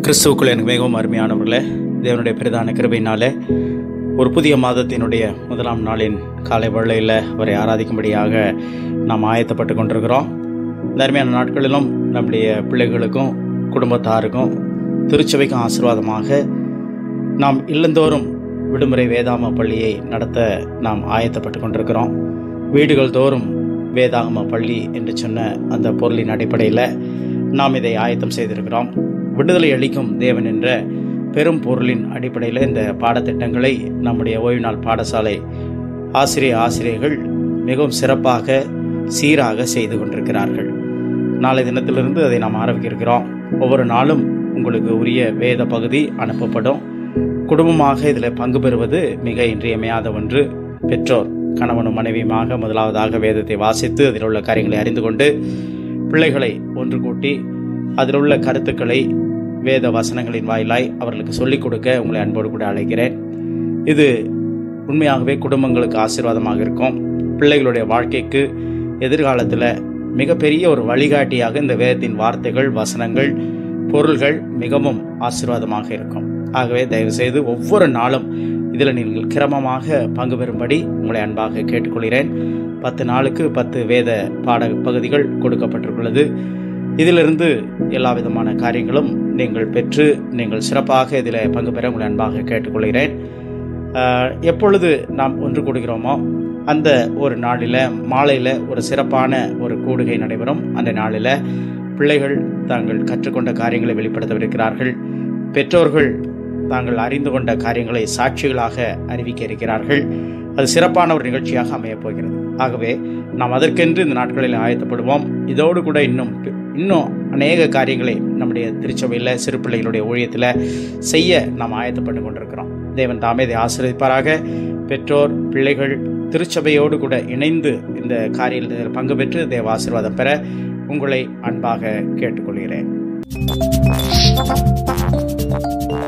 கிறிஸ்துவுக்குள் எனக்கு மிகவும் அருமையானவர்களே தேவனுடைய பிரதான கிருபையினாலே ஒரு புதிய மாதத்தினுடைய முதலாம் நாளின் காலை வேளையில் அவரை ஆராதிக்கும்படியாக நாம் ஆயத்தப்பட்டு கொண்டிருக்கிறோம் இந்த அருமையான நாட்களிலும் நம்முடைய பிள்ளைகளுக்கும் குடும்பத்தாருக்கும் திருச்சபைக்கும் ஆசீர்வாதமாக நாம் இல்லந்தோறும் விடுமுறை வேதாம பள்ளியை நடத்த நாம் ஆயத்தப்பட்டு கொண்டிருக்கிறோம் வீடுகள் தோறும் வேதாகம பள்ளி என்று சொன்ன அந்த பொருளின் அடிப்படையில் நாம் இதை ஆயத்தம் செய்திருக்கிறோம் விடுதலை அளிக்கும் தேவன் என்ற பெரும் பொருளின் அடிப்படையில் இந்த பாடத்திட்டங்களை நம்முடைய ஓய்வு நாள் பாடசாலை ஆசிரிய ஆசிரியர்கள் மிகவும் சிறப்பாக சீராக செய்து கொண்டிருக்கிறார்கள் நாளை தினத்திலிருந்து அதை நாம் ஆரம்பிக்கிறோம் ஒவ்வொரு நாளும் உங்களுக்கு உரிய வேத பகுதி அனுப்பப்படும் குடும்பமாக இதில் பங்கு பெறுவது மிக இன்றியமையாத ஒன்று பெற்றோர் கணவனும் மனைவியுமாக முதலாவதாக வேதத்தை வாசித்து அதில் உள்ள காரியங்களை அறிந்து கொண்டு பிள்ளைகளை ஒன்று கூட்டி அதில் உள்ள கருத்துக்களை வேத வசனங்களின் வாயிலாய் அவர்களுக்கு சொல்லிக் கொடுக்க உங்களை அன்போடு கூட அழைக்கிறேன் இது உண்மையாகவே குடும்பங்களுக்கு ஆசீர்வாதமாக இருக்கும் பிள்ளைகளுடைய வாழ்க்கைக்கு எதிர்காலத்தில் மிகப்பெரிய ஒரு வழிகாட்டியாக இந்த வேதத்தின் வார்த்தைகள் வசனங்கள் பொருள்கள் மிகவும் ஆசீர்வாதமாக இருக்கும் ஆகவே தயவுசெய்து ஒவ்வொரு நாளும் இதில் நீங்கள் கிரமமாக பங்கு பெறும்படி உங்களை அன்பாக கேட்டுக்கொள்கிறேன் பத்து நாளுக்கு பத்து வேத பாட பகுதிகள் கொடுக்கப்பட்டிருக்கிறது இதிலிருந்து எல்லா விதமான காரியங்களும் நீங்கள் பெற்று நீங்கள் சிறப்பாக இதில் பங்கு பெற உங்களை அன்பாக கேட்டுக்கொள்கிறேன் ஆஹ், எப்பொழுது நாம் ஒன்று கூடுகிறோமோ அந்த ஒரு நாளில் மாலையில் ஒரு சிறப்பான ஒரு கூடுகை நடைபெறும் அந்த நாளில் பிள்ளைகள் தாங்கள் கற்றுக்கொண்ட காரியங்களை வெளிப்படுத்தவிருக்கிறார்கள் பெற்றோர்கள் தாங்கள் அறிந்து கொண்ட காரியங்களை சாட்சிகளாக அறிவிக்க இருக்கிறார்கள் அது சிறப்பான ஒரு நிகழ்ச்சியாக அமையப் போகிறது ஆகவே நாம் அதற்கென்று இந்த நாட்களில் ஆயத்தப்படுவோம் இதோடு கூட இன்னும் இன்னும் அநேக காரியங்களை நம்முடைய திருச்சபையில் சிறு பிள்ளைகளுடைய ஊழியத்தில் செய்ய நாம் ஆயத்தப்பட்டு கொண்டிருக்கிறோம் தேவன் தாமே இதை ஆசீர்வதிப்பாராக பெற்றோர் பிள்ளைகள் திருச்சபையோடு கூட இணைந்து இந்த காரியத்தில் பங்கு பெற்று தேவ ஆசீர்வாதம் பெற உங்களை அன்பாக கேட்டுக்கொள்கிறேன்